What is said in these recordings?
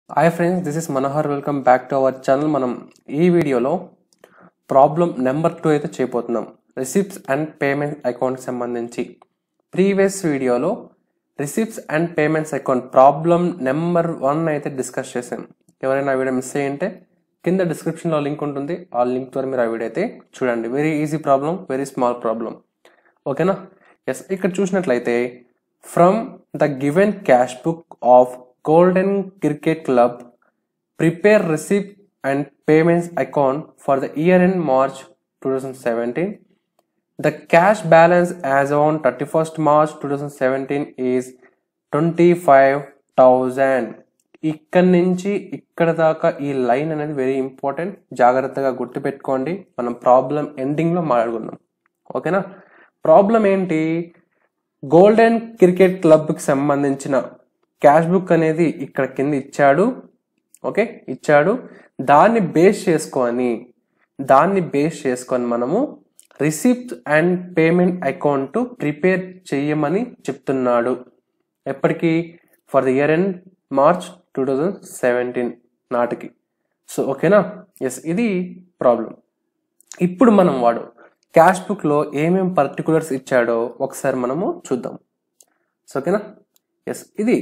hi friends this is Manohar welcome back to our channel మనం ఈ వీడియోలో ప్రాబ్లం నెంబర్ టూ అయితే చేయబోతున్నాం రిసిప్ట్స్ అండ్ పేమెంట్ అకౌంట్కి సంబంధించి ప్రీవియస్ వీడియోలో receipts and payments account problem number one అయితే డిస్కస్ చేసాం ఎవరైనా ఆ వీడియో మిస్ అయ్యింటే కింద డిస్క్రిప్షన్లో లింక్ ఉంటుంది ఆ లింక్ ద్వారా మీరు ఆ వీడియో అయితే చూడండి very easy problem very small problem ఓకేనా ఎస్ ఇక్కడ చూసినట్లయితే from the given cash book of golden cricket club prepare receipt and payments account for the year end March two thousand seventeen the cash balance as on thirty first March two thousand seventeen is twenty five thousand ఇక్కడి నుంచి ఇక్కడ దాకా ఈ line అనేది very important జాగ్రత్తగా గుర్తుపెట్టుకోండి మనం problem ఎండింగ్లో మాట్లాడుకుందాం ఓకేనా ప్రాబ్లం ఏంటి గోల్డెన్ క్రికెట్ క్లబ్కి సంబంధించిన క్యాష్ బుక్ అనేది ఇక్కడ కింద ఇచ్చాడు ఓకే ఇచ్చాడు దాన్ని బేస్ చేసుకొని దాన్ని బేస్ చేసుకొని మనము receipt and payment account prepare చేయమని చెప్తున్నాడు ఎప్పటికి for the year end March two thousand seventeen నాటికి సో ఓకేనా ఎస్ ఇది ప్రాబ్లం ఇప్పుడు మనం వాడు క్యాష్ బుక్లో ఏమేం పర్టికులర్స్ ఇచ్చాడో ఒకసారి మనము చూద్దాం సో ఓకేనా ఎస్ ఇది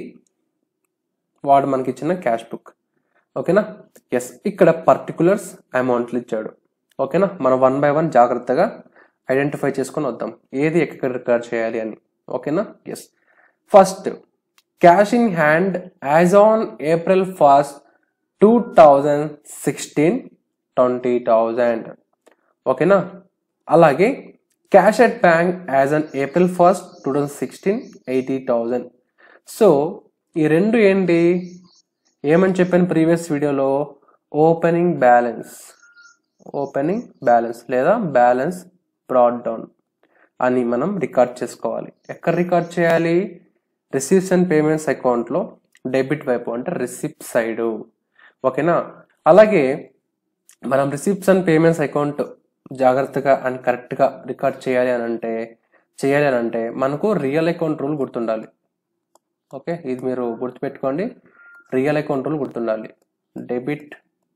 వాడు మనకి ఇచ్చిన క్యాష్ బుక్ ఓకేనా ఎస్ ఇక్కడ పర్టికులర్స్ అమౌంట్లు ఇచ్చాడు ఓకేనా మనం వన్ బై వన్ జాగ్రత్తగా ఐడెంటిఫై చేసుకొని వద్దాం ఏది ఎక్కడ రికార్డ్ చేయాలి అని ఓకేనా yes first cash in hand as on April first two thousand sixteen twenty thousand ఓకేనా అలాగే cash at bank as on April first two thousand sixteen eighty thousand so ఈ రెండు ఏంటి ఏమని చెప్పాను ప్రీవియస్ వీడియోలో ఓపెనింగ్ బ్యాలెన్స్ ఓపెనింగ్ బ్యాలెన్స్ లేదా balance broad down అని మనం రికార్డ్ చేసుకోవాలి ఎక్కడ రికార్డ్ చేయాలి రిసీప్ట్స్ అండ్ పేమెంట్స్ అకౌంట్లో డెబిట్ వైపు అంటే రిసిప్ట్ సైడ్ ఓకేనా అలాగే మనం రిసిప్ట్స్ అండ్ పేమెంట్స్ అకౌంట్ జాగ్రత్తగా అండ్ కరెక్ట్గా రికార్డ్ చేయాలి అని అంటే చేయాలి అని అంటే మనకు రియల్ అకౌంట్ రూల్ గుర్తుండాలి ఓకే ఇది మీరు గుర్తుపెట్టుకోండి రియల్ అకౌంట్ రూల్ గుర్తుండాలి debit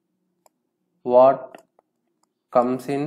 what comes in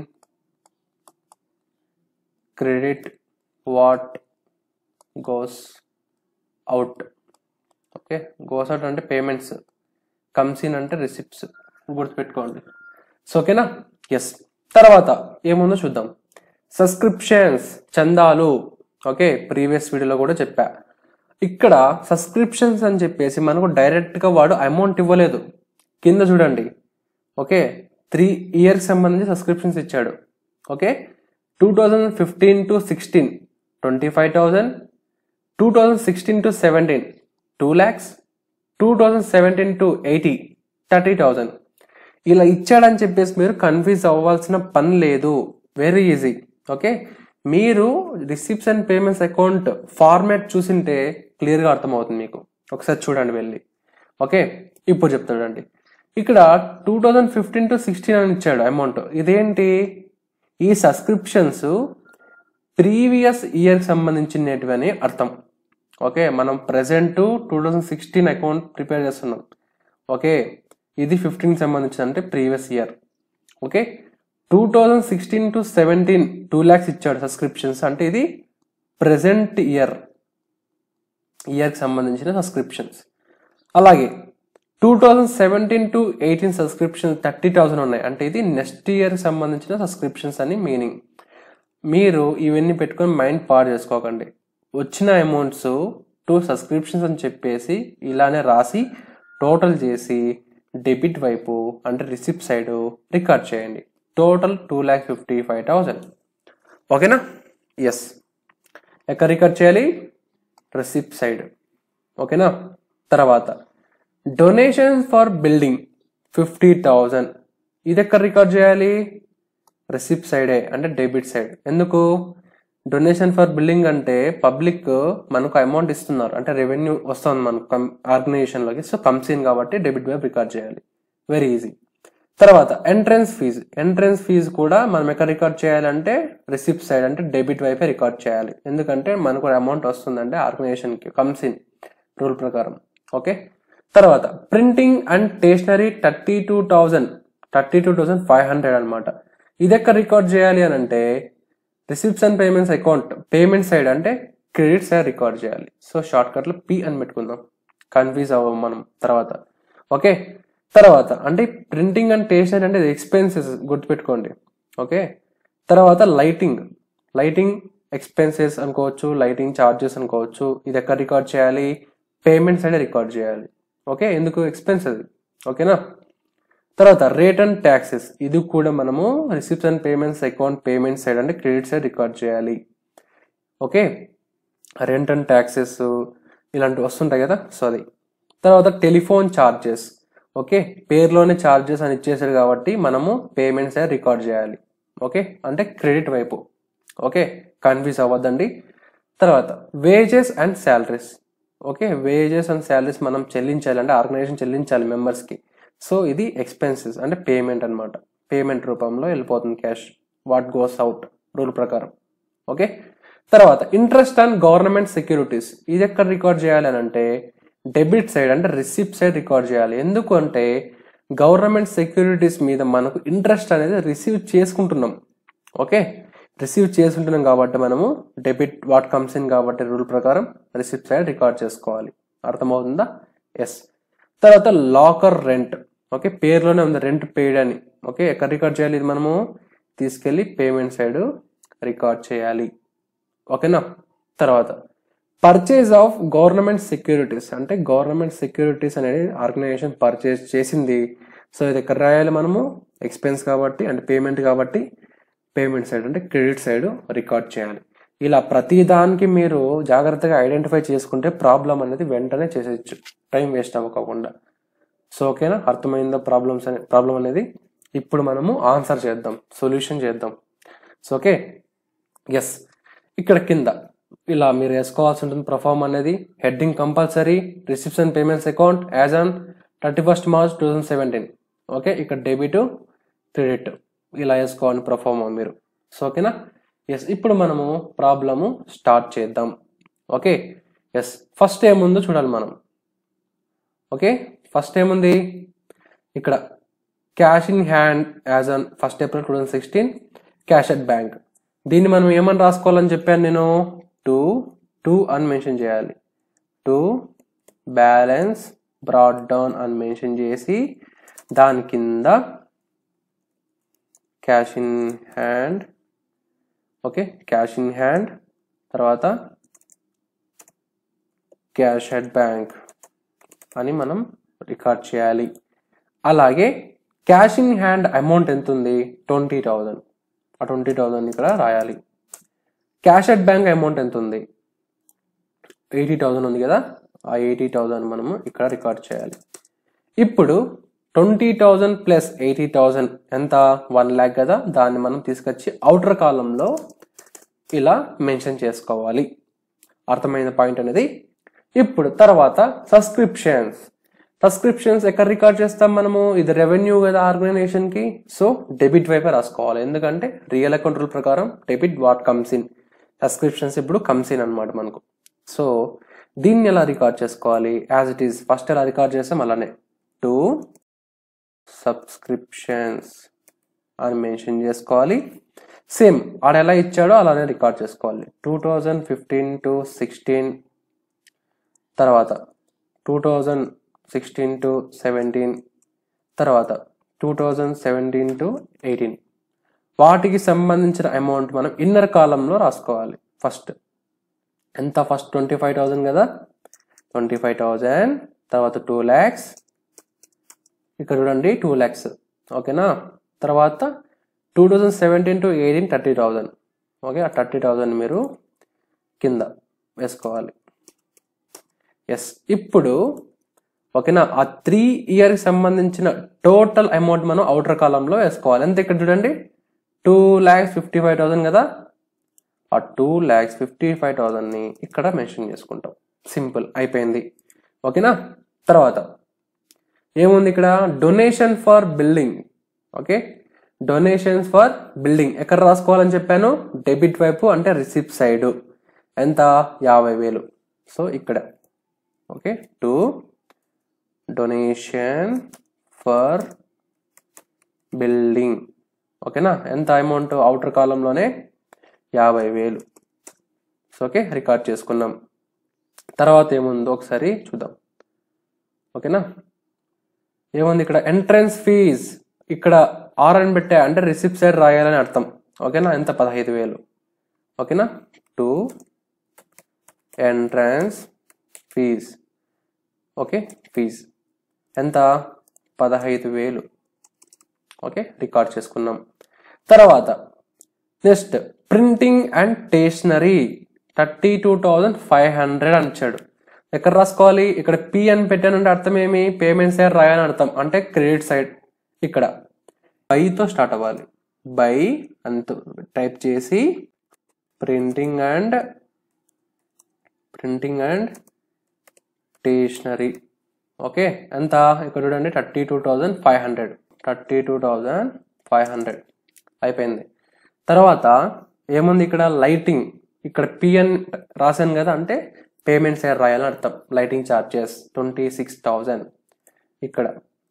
credit what goes out okay goes out అంటే పేమెంట్స్ కమ్స్ ఇన్ అంటే రిసిప్ట్స్ గుర్తుపెట్టుకోండి సో ఓకేనా ఎస్ తర్వాత ఏముందో చూద్దాం సబ్స్క్రిప్షన్స్ చందాలు ఓకే ప్రీవియస్ వీడియోలో కూడా చెప్పా ఇక్కడ సబ్స్క్రిప్షన్స్ అని చెప్పేసి మనకు డైరెక్ట్గా వాడు అమౌంట్ ఇవ్వలేదు కింద చూడండి ఓకే త్రీ ఇయర్కి సంబంధించి సబ్స్క్రిప్షన్స్ ఇచ్చాడు okay two thousand fifteen to sixteen twenty five thousand two thousand sixteen to seventeen two lakhs two thousand seventeen to eighty thirty thousand ఇలా ఇచ్చాడని చెప్పేసి మీరు కన్ఫ్యూజ్ అవ్వాల్సిన పని లేదు వెరీ ఈజీ ఓకే మీరు receipts and payments account format చూసింటే క్లియర్గా అర్థమవుతుంది మీకు ఒకసారి చూడండి వెళ్ళి ఓకే ఇప్పుడు చెప్తాడండి ఇక్కడ two thousand fifteen to sixteen అని ఇచ్చాడు అమౌంట్ ఇదేంటి ఈ సబ్స్క్రిప్షన్స్ ప్రీవియస్ ఇయర్కి సంబంధించినవి అని అర్థం ఓకే మనం present two thousand sixteen account prepare చేస్తున్నాం ఓకే ఇది ఫిఫ్టీన్ సంబంధించిన అంటే previous year okay two thousand sixteen to seventeen two lakhs ఇచ్చాడు సబ్స్క్రిప్షన్స్ అంటే ఇది ప్రజెంట్ ఇయర్ ఇయర్కి సంబంధించిన సబ్స్క్రిప్షన్స్ అలాగే two thousand seventeen to eighteen subscription thirty thousand ఉన్నాయి అంటే ఇది నెక్స్ట్ ఇయర్కి సంబంధించిన సబ్స్క్రిప్షన్స్ అని మీనింగ్ మీరు ఇవన్నీ పెట్టుకొని మైండ్ పాడు చేసుకోకండి వచ్చిన అమౌంట్స్ టూ సబ్స్క్రిప్షన్స్ అని చెప్పేసి ఇలానే రాసి టోటల్ చేసి డెబిట్ వైపు అంటే రిసిప్ట్ సైడ్ రికార్డ్ చేయండి total two lakh fifty five thousand ఓకేనా ఎస్ ఎక్కడ రికార్డ్ చేయాలి రిసిప్ట్ సైడ్ ఓకేనా తర్వాత donation for building fifty thousand ఇది ఎక్కడ రికార్డ్ చేయాలి రిసిప్ట్ సైడే అంటే డెబిట్ సైడ్ ఎందుకు డొనేషన్ ఫర్ బిల్డింగ్ అంటే పబ్లిక్ మనకు అమౌంట్ ఇస్తున్నారు అంటే రెవెన్యూ వస్తుంది మనకు ఆర్గనైజేషన్లోకి సో కమ్సీన్ కాబట్టి డెబిట్ వైపు రికార్డ్ చేయాలి వెరీ ఈజీ తర్వాత ఎంట్రన్స్ ఫీజు ఎంట్రన్స్ ఫీజు కూడా మనం ఎక్కడ రికార్డ్ చేయాలంటే రిసిప్ట్ సైడ్ అంటే డెబిట్ వైపే రికార్డ్ చేయాలి ఎందుకంటే మనకు అమౌంట్ వస్తుందంటే ఆర్గనైజేషన్కి కమ్స్ ఇన్ రూల్ ప్రకారం ఓకే తర్వాత printing and stationery thirty two thousand thirty two thousand five hundred అనమాట ఇది ఎక్కడ రికార్డ్ చేయాలి అని అంటే receipts and payments account payment side అంటే క్రెడిట్ సైడ్ రికార్డ్ చేయాలి సో షార్ట్ కట్లో పి అని పెట్టుకుందాం కన్ఫ్యూజ్ అవ్వం మనం తర్వాత ఓకే తర్వాత అంటే ప్రింటింగ్ అండ్ స్టేషనరీ అంటే ఎక్స్పెన్సెస్ గుర్తుపెట్టుకోండి ఓకే తర్వాత లైటింగ్ లైటింగ్ ఎక్స్పెన్సెస్ అనుకోవచ్చు లైటింగ్ ఛార్జెస్ అనుకోవచ్చు ఇది ఎక్కడ రికార్డ్ చేయాలి పేమెంట్ సైడ్ రికార్డ్ చేయాలి ఓకే ఎందుకు ఎక్స్పెన్స్ అది ఓకేనా తర్వాత రేట్ అండ్ ట్యాక్సెస్ ఇది కూడా మనము receipts and payments account payment side అంటే క్రెడిట్ సైడ్ రికార్డ్ చేయాలి ఓకే రెంట్ అండ్ ట్యాక్సెస్ ఇలాంటివి వస్తుంటాయి కదా సో అది తర్వాత టెలిఫోన్ ఛార్జెస్ ఓకే పేరులోనే ఛార్జెస్ అని ఇచ్చేసాడు కాబట్టి మనము పేమెంట్ సైడ్ రికార్డ్ చేయాలి ఓకే అంటే క్రెడిట్ వైపు ఓకే కన్ఫ్యూజ్ అవ్వద్దండి తర్వాత wages and salaries okay wages and salaries మనం చెల్లించాలి అంటే ఆర్గనైజేషన్ చెల్లించాలి మెంబర్స్కి సో ఇది ఎక్స్పెన్సెస్ అంటే పేమెంట్ అన్నమాట పేమెంట్ రూపంలో వెళ్ళిపోతుంది cash what goes out rule ప్రకారం ఓకే తర్వాత ఇంట్రెస్ట్ అండ్ గవర్నమెంట్ సెక్యూరిటీస్ ఇది ఎక్కడ రికార్డ్ చేయాలి అని అంటే డెబిట్ సైడ్ అంటే రిసిప్ట్ సైడ్ రికార్డ్ చేయాలి ఎందుకు అంటే గవర్నమెంట్ సెక్యూరిటీస్ మీద మనకు ఇంట్రెస్ట్ అనేది రిసీవ్ చేసుకుంటున్నాం ఓకే రిసీవ్ చేసుకుంటున్నాం కాబట్టి మనము డెబిట్ వాట్ కమ్స్ ఇన్ కాబట్టి రూల్ ప్రకారం రిసిప్ట్ సైడ్ రికార్డ్ చేసుకోవాలి అర్థమవుతుందా ఎస్ తర్వాత లాకర్ రెంట్ ఓకే పేరులోనే ఉంది రెంట్ పేడ్ అని ఓకే ఎక్కడ రికార్డ్ చేయాలి ఇది మనము తీసుకెళ్ళి పేమెంట్ సైడ్ రికార్డ్ చేయాలి ఓకేనా తర్వాత పర్చేజ్ ఆఫ్ గవర్నమెంట్ సెక్యూరిటీస్ అంటే గవర్నమెంట్ సెక్యూరిటీస్ అనేది ఆర్గనైజేషన్ పర్చేజ్ చేసింది సో ఇది ఎక్కడ రాయాలి మనము ఎక్స్పెన్స్ కాబట్టి అంటే పేమెంట్ కాబట్టి పేమెంట్ సైడ్ అంటే క్రెడిట్ సైడ్ రికార్డ్ చేయాలి ఇలా ప్రతి దానికి మీరు జాగ్రత్తగా ఐడెంటిఫై చేసుకుంటే ప్రాబ్లం అనేది వెంటనే చేసేయచ్చు టైం వేస్ట్ అవ్వకుండా సో ఓకేనా అర్థమైందా ప్రాబ్లమ్స్ అనే ప్రాబ్లం అనేది ఇప్పుడు మనము ఆన్సర్ చేద్దాం సొల్యూషన్ చేద్దాం సో ఓకే ఎస్ ఇక్కడ కింద ఇలా మీరు వేసుకోవాల్సి ఉంటుంది ప్రొఫార్మ్ అనేది heading compulsory reception payments account as on thirty first March two thousand seventeen okay ఇక్కడ డెబిట్ క్రెడిట్ ఇలా వేసుకోవాలి ప్రొఫార్మ్ మీరు సో ఓకేనా ఎస్ ఇప్పుడు మనము ప్రాబ్లము స్టార్ట్ చేద్దాం ఓకే ఎస్ ఫస్ట్ ఏముందో చూడాలి మనం ఓకే ఫస్ట్ ఏముంది ఇక్కడ cash in hand as on first April two thousand sixteen cash at bank దీన్ని మనం ఏమని రాసుకోవాలని చెప్పాను నేను టూ టూ అని మెన్షన్ చేయాలి టూ బ్యాలెన్స్ బ్రాడ్ డౌన్ అని మెన్షన్ చేసి దాని కింద cash in hand okay cash in hand తర్వాత క్యాష్ అట్ బ్యాంక్ అని మనం రికార్డ్ చేయాలి అలాగే క్యాష్ ఇన్ హ్యాండ్ అమౌంట్ ఎంత ఉంది ట్వంటీ థౌజండ్ ఆ ట్వంటీ థౌజండ్ ఇక్కడ రాయాలి క్యాష్ అట్ బ్యాంక్ అమౌంట్ ఎంత ఉంది ఎయిటీ థౌజండ్ ఉంది కదా ఆ ఎయిటీ థౌజండ్ మనము ఇక్కడ రికార్డ్ చేయాలి ఇప్పుడు twenty thousand plus eighty thousand ఎంత వన్ ల్యాక్ కదా దాన్ని మనం తీసుకొచ్చి అవుటర్ కాలంలో ఇలా మెన్షన్ చేసుకోవాలి అర్థమైన పాయింట్ అనేది ఇప్పుడు తర్వాత సబ్స్క్రిప్షన్స్ సబ్స్క్రిప్షన్స్ ఎక్కడ రికార్డ్ చేస్తాం మనము ఇది రెవెన్యూ కదా ఆర్గనైజేషన్ కి సో డెబిట్ వైపే రాసుకోవాలి ఎందుకంటే రియల్ అకౌంట్ రూల్ ప్రకారం debit what comes in subscriptions ఇప్పుడు కమ్స్ ఇన్ అనమాట మనకు సో దీన్ని ఎలా రికార్డ్ చేసుకోవాలి యాజ్ ఇట్ ఈస్ ఫస్ట్ ఎలా రికార్డ్ చేస్తాం అలానే టు సబ్స్క్రిప్షన్స్ అని మెన్షన్ చేసుకోవాలి సేమ్ ఆడ ఎలా ఇచ్చాడో అలానే రికార్డ్ చేసుకోవాలి two thousand fifteen to sixteen తర్వాత two thousand sixteen to seventeen తర్వాత two thousand seventeen to eighteen వాటికి సంబంధించిన అమౌంట్ మనం ఇన్నర్ కాలంలో రాసుకోవాలి ఫస్ట్ ఎంత ఫస్ట్ ట్వంటీ ఫైవ్ థౌజండ్ కదా ట్వంటీ ఫైవ్ థౌజండ్ తర్వాత టూ ల్యాక్స్ ఇక్కడ చూడండి టూ ల్యాక్స్ ఓకేనా తర్వాత two thousand seventeen to eighteen thirty thousand okay ఆ థర్టీ థౌజండ్ మీరు కింద వేసుకోవాలి ఎస్ ఇప్పుడు ఓకేనా ఆ త్రీ ఇయర్కి సంబంధించిన టోటల్ అమౌంట్ మనం అవుటర్ కాలంలో వేసుకోవాలి ఎంత ఇక్కడ చూడండి two lakhs fifty five thousand కదా ఆ టూ ల్యాక్స్ ఫిఫ్టీ ఫైవ్ థౌసండ్ని ఇక్కడ మెన్షన్ చేసుకుంటాం సింపుల్ అయిపోయింది ఓకేనా తర్వాత ఏముంది ఇక్కడ donation for building okay donations for building ఎక్కడ రాసుకోవాలని చెప్పాను డెబిట్ వైపు అంటే రిసిప్ట్ సైడ్ ఎంత యాభై వేలు సో ఇక్కడ okay to donation for building ఓకేనా ఎంత అమౌంట్ అవుటర్ కాలంలోనే యాభై వేలు సో ఓకే రికార్డ్ చేసుకున్నాం తర్వాత ఏముందో ఒకసారి చూద్దాం ఓకేనా ఏముంది ఇక్కడ ఎంట్రన్స్ ఫీజ్ ఇక్కడ ఆర్ అని పెట్టా అంటే రిసిప్ట్ సైడ్ రాయాలని అర్థం ఓకేనా ఎంత పదహైదు వేలు ఓకేనా to entrance fee okay fee ఎంత పదహైదు వేలు ఓకే రికార్డ్ చేసుకున్నాం తర్వాత next printing and stationery thirty two thousand five hundred అని ఇచ్చాడు ఎక్కడ రాసుకోవాలి ఇక్కడ పి అని పెట్టానంటే అర్థం ఏమి పేమెంట్ సైడ్ రాయని అర్థం అంటే క్రెడిట్ సైడ్ ఇక్కడ బైతో స్టార్ట్ అవ్వాలి బై అంత టైప్ చేసి printing and printing and stationery okay ఎంత ఇక్కడ చూడండి thirty two thousand five hundred thirty two thousand five hundred అయిపోయింది తర్వాత ఏముంది ఇక్కడ లైటింగ్ ఇక్కడ పిఎన్ రాశాను కదా అంటే పేమెంట్ సైడ్ రాయాలని అర్థం lighting charges twenty six thousand ఇక్కడ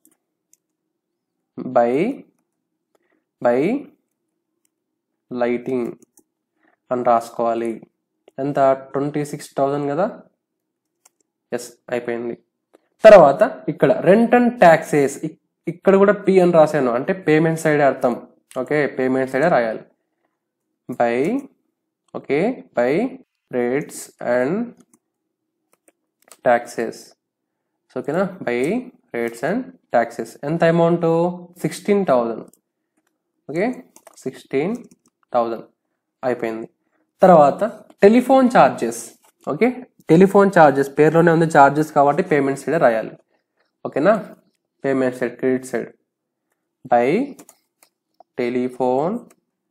బై బై లైటింగ్ అని రాసుకోవాలి ఎంత ట్వంటీ సిక్స్ థౌజండ్ కదా ఎస్ అయిపోయింది తర్వాత ఇక్కడ రెంట్ అండ్ ట్యాక్సెస్ ఇక్కడ కూడా పి అని రాశాను అంటే పేమెంట్ సైడ్ అర్థం ఓకే పేమెంట్ సైడే రాయాలి by okay by rates and taxes so ఓకేనా బై రేట్స్ అండ్ ట్యాక్సెస్ ఎంత amount sixteen thousand okay sixteen thousand అయిపోయింది తర్వాత telephone charges okay telephone charges పేరులోనే ఉంది ఛార్జెస్ కాబట్టి పేమెంట్ సైడ్ రాయాలి ఓకేనా payment side credit side by telephone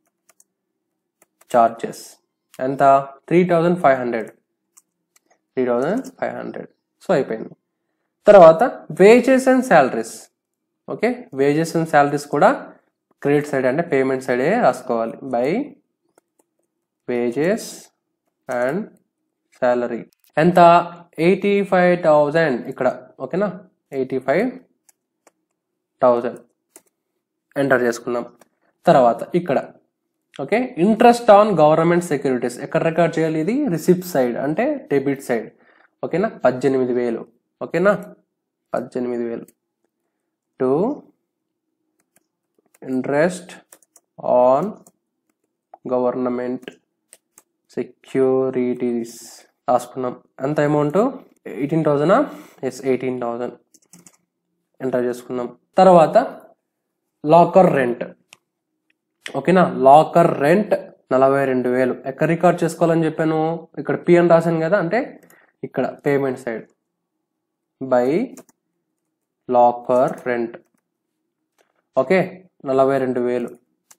charges ఎంత three thousand five hundred three thousand five hundred so అయిపోయింది తర్వాత wages and salaries okay wages and salaries కూడా credit side అంటే పేమెంట్ సైడే రాసుకోవాలి బై వేజెస్ అండ్ శాలరీ ఎంత ఎయిటీ ఫైవ్ థౌజండ్ ఇక్కడ ఓకేనా ఎయిటీ ఫైవ్ థౌజండ్ ఎంటర్ చేసుకున్నాం తర్వాత ఇక్కడ okay interest on government securities ఎక్కడ రికార్డ్ చేయాలి ఇది రిసిప్ట్ సైడ్ అంటే డెబిట్ సైడ్ ఓకేనా పద్దెనిమిది వేలు ఓకేనా పద్దెనిమిది వేలు to interest on government securities రాసుకున్నాం ఎంత అమౌంట్ ఎయిటీన్ థౌజండా ఎస్ ఎయిటీన్ థౌజండ్ ఎంటర్ చేసుకున్నాం తర్వాత లాకర్ రెంట్ ఓకేనా లాకర్ రెంట్ నలభై రెండు వేలు ఎక్కడ రికార్డ్ చేసుకోవాలని చెప్పాను ఇక్కడ పి అని రాశాను కదా అంటే ఇక్కడ payment side by locker rent okay నలభై రెండు వేలు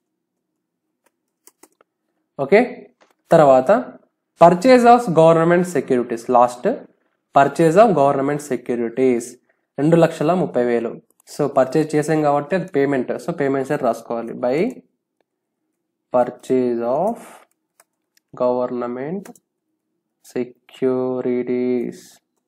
ఓకే తర్వాత purchase of government securities last purchase of government securities రెండు లక్షల ముప్పై వేలు సో పర్చేజ్ చేసాం కాబట్టి అది పేమెంట్ సో పేమెంట్ సైడ్ రాసుకోవాలి by purchase of government securities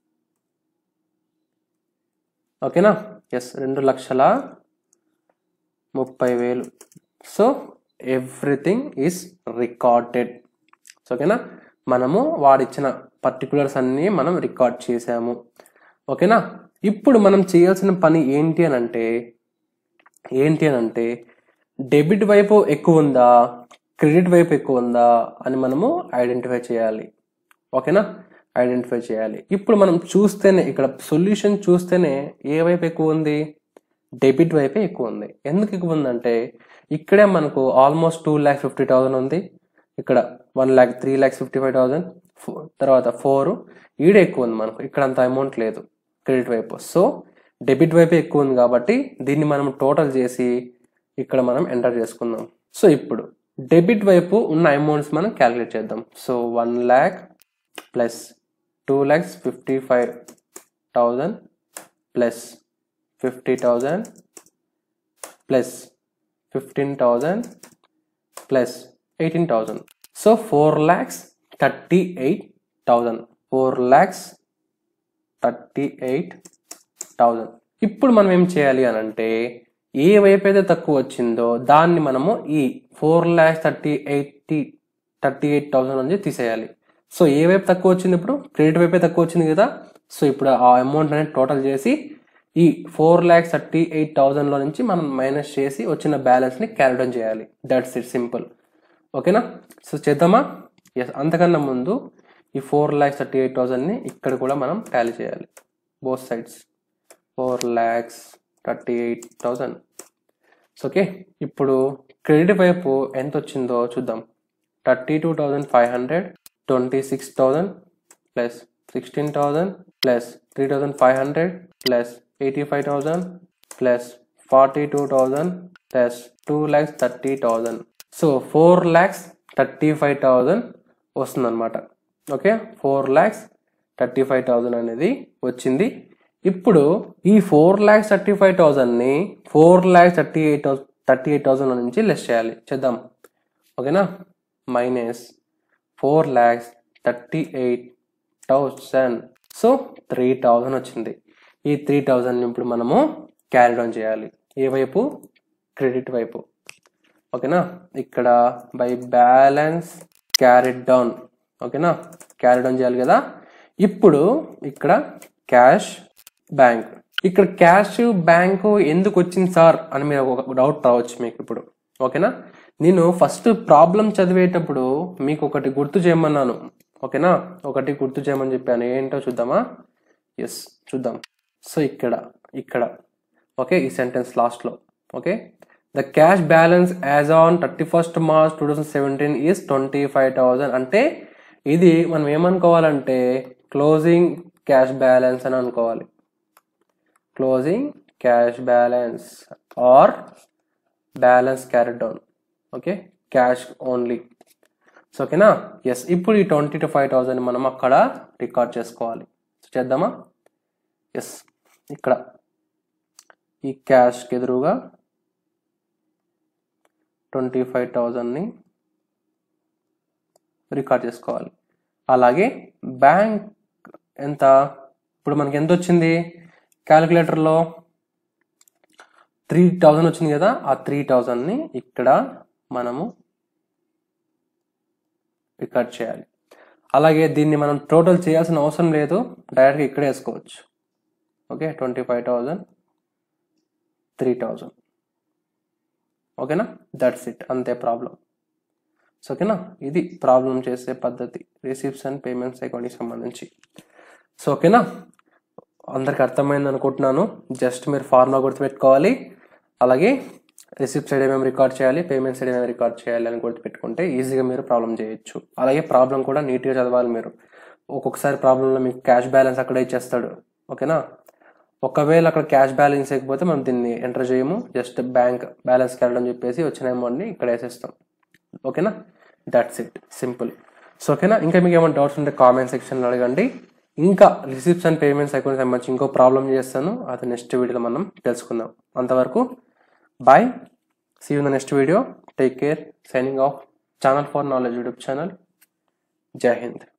ఓకేనా ఎస్ రెండు లక్షల ముప్పై వేలు so everything is recorded so ఓకేనా మనము వాడిచ్చిన పర్టికులర్స్ అన్నీ మనం రికార్డ్ చేసాము ఓకేనా ఇప్పుడు మనం చేయాల్సిన పని ఏంటి అని అంటే ఏంటి అని అంటే డెబిట్ వైపు ఎక్కువ ఉందా క్రెడిట్ వైపు ఎక్కువ ఉందా అని మనము ఐడెంటిఫై చేయాలి ఓకేనా ఐడెంటిఫై చేయాలి ఇప్పుడు మనం చూస్తేనే ఇక్కడ సొల్యూషన్ చూస్తేనే ఏ వైపు ఎక్కువ ఉంది డెబిట్ వైపే ఎక్కువ ఉంది ఎందుకు ఎక్కువ ఉందంటే ఇక్కడే మనకు almost two lakh fifty thousand ఉంది ఇక్కడ one lakh three lakhs fifty five thousand తర్వాత ఫోర్ ఈడ ఎక్కువ ఉంది మనకు ఇక్కడ అంత అమౌంట్ లేదు క్రెడిట్ వైపు సో డెబిట్ వైపే ఎక్కువ ఉంది కాబట్టి దీన్ని మనం టోటల్ చేసి ఇక్కడ మనం ఎంటర్ చేసుకుందాం సో ఇప్పుడు డెబిట్ వైపు ఉన్న అమౌంట్స్ మనం క్యాలిక్యులేట్ చేద్దాం so one lakh plus two lakhs fifty five thousand plus fifty thousand plus fifteen thousand plus eighteen thousand so four lakhs thirty eight thousand four lakhs thirty eight thousand ఇప్పుడు మనం ఏం చేయాలి అని అంటే ఏ వైపు అయితే తక్కువ వచ్చిందో దాన్ని మనము ఈ four lakhs thirty eighty thirty eight thousand నుంచి తీసేయాలి సో ఏ వైపు తక్కువ వచ్చింది ఇప్పుడు క్రెడిట్ వైపే తక్కువ వచ్చింది కదా సో ఇప్పుడు ఆ అమౌంట్ అనేది టోటల్ చేసి ఈ ఫోర్ ల్యాక్స్ థర్టీ ఎయిట్ థౌసండ్లో నుంచి మనం మైనస్ చేసి వచ్చిన బ్యాలెన్స్ని క్యాలిడౌన్ చేయాలి దట్స్ ఇట్ సింపుల్ ఓకేనా సో చేద్దామా ఎస్ అంతకన్నా ముందు ఈ ఫోర్ ల్యాక్స్ థర్టీ ఎయిట్ థౌసండ్ని ఇక్కడ కూడా మనం టాలీ చేయాలి both sides four lakhs thirty eight thousand okay ఇప్పుడు క్రెడిట్ వైపు ఎంత వచ్చిందో చూద్దాం thirty two thousand five hundred twenty six thousand plus sixteen thousand plus three thousand five hundred plus eighty five thousand plus forty two thousand plus two lakhs thirty thousand so four lakhs thirty five thousand వస్తుంది అనమాట okay four lakhs thirty five thousand అనేది వచ్చింది ఇప్పుడు ఈ four lakhs thirty five థౌజండ్ని four lakhs thirty eight thirty eight thousand నుంచి less చేయాలి చేద్దాం ఓకేనా minus four lakhs thirty eight thousand so three thousand వచ్చింది ఈ త్రీ థౌజండ్ ఇప్పుడు మనము క్యారీ డౌన్ చేయాలి ఏ వైపు క్రెడిట్ వైపు ఓకేనా ఇక్కడ బై బ్యాలెన్స్ క్యారీడ్ డౌన్ ఓకేనా క్యారీ డౌన్ చేయాలి కదా ఇప్పుడు ఇక్కడ క్యాష్ బ్యాంక్ ఇక్కడ క్యాష్ బ్యాంకు ఎందుకు వచ్చింది సార్ అని మీరు ఒక డౌట్ రావచ్చు మీకు ఇప్పుడు ఓకేనా నేను ఫస్ట్ ప్రాబ్లం చదివేటప్పుడు మీకు ఒకటి గుర్తు చేయమన్నాను ఓకేనా ఒకటి గుర్తు చేయమని చెప్పాను ఏంటో చూద్దామా ఎస్ చూద్దాం సో ఇక్కడ ఇక్కడ ఓకే ఈ సెంటెన్స్ లాస్ట్లో okay the cash balance as on thirty first March two thousand seventeen is twenty five thousand అంటే ఇది మనం ఏమనుకోవాలంటే క్లోజింగ్ క్యాష్ బ్యాలెన్స్ అని అనుకోవాలి closing cash balance or balance carry down okay cash only so ఓకేనా yes ఇప్పుడు ఈ twenty to five thousand మనం అక్కడ రికార్డ్ చేసుకోవాలి సో చేద్దామా ఎస్ ఇక్కడ ఈ క్యాష్కి ఎదురుగా ట్వంటీ ఫైవ్ థౌజండ్ని రికార్డ్ చేసుకోవాలి అలాగే బ్యాంక్ ఎంత ఇప్పుడు మనకి ఎంత వచ్చింది క్యాలిక్యులేటర్లో త్రీ థౌజండ్ వచ్చింది కదా ఆ త్రీ థౌజండ్ని ఇక్కడ మనము రికార్డ్ చేయాలి అలాగే దీన్ని మనం టోటల్ చేయాల్సిన అవసరం లేదు డైరెక్ట్గా ఇక్కడే వేసుకోవచ్చు okay twenty five thousand three thousand ఓకేనా దట్స్ ఇట్ అంతే ప్రాబ్లం సో ఓకేనా ఇది ప్రాబ్లం చేసే పద్ధతి రిసీప్ట్స్ అండ్ పేమెంట్స్ అకౌంట్కి సంబంధించి సో ఓకేనా అందరికి అర్థమైంది అనుకుంటున్నాను జస్ట్ మీరు ఫార్ములా గుర్తుపెట్టుకోవాలి అలాగే రిసిప్ట్ సైడ్ ఏమేమి రికార్డ్ చేయాలి పేమెంట్ సైడ్ ఏమేమి రికార్డ్ చేయాలి అని గుర్తుపెట్టుకుంటే ఈజీగా మీరు ప్రాబ్లం చేయొచ్చు అలాగే ప్రాబ్లం కూడా నీట్గా చదవాలి మీరు ఒక్కొక్కసారి ప్రాబ్లంలో మీకు క్యాష్ బ్యాలెన్స్ అక్కడే ఇచ్చేస్తాడు ఓకేనా ఒకవేళ అక్కడ క్యాష్ బ్యాలెన్స్ లేకపోతే మనం దీన్ని ఎంటర్ చేయము జస్ట్ బ్యాంక్ బ్యాలెన్స్ అని చెప్పేసి వచ్చిన అమౌంట్ని ఇక్కడ వేసేస్తాం ఓకేనా దట్స్ ఇట్ సింపుల్ సో ఓకేనా ఇంకా మీకు ఏమైనా డౌట్స్ ఉంటే కామెంట్ సెక్షన్లో అడగండి ఇంకా రిసిప్ట్స్ అండ్ పేమెంట్స్ అకౌంట్ సంబంధించి ఇంకో ప్రాబ్లం చేస్తాను అది నెక్స్ట్ వీడియోలో మనం తెలుసుకుందాం అంతవరకు bye see you the next video take care signing off channel for knowledge YouTube channel జై హింద్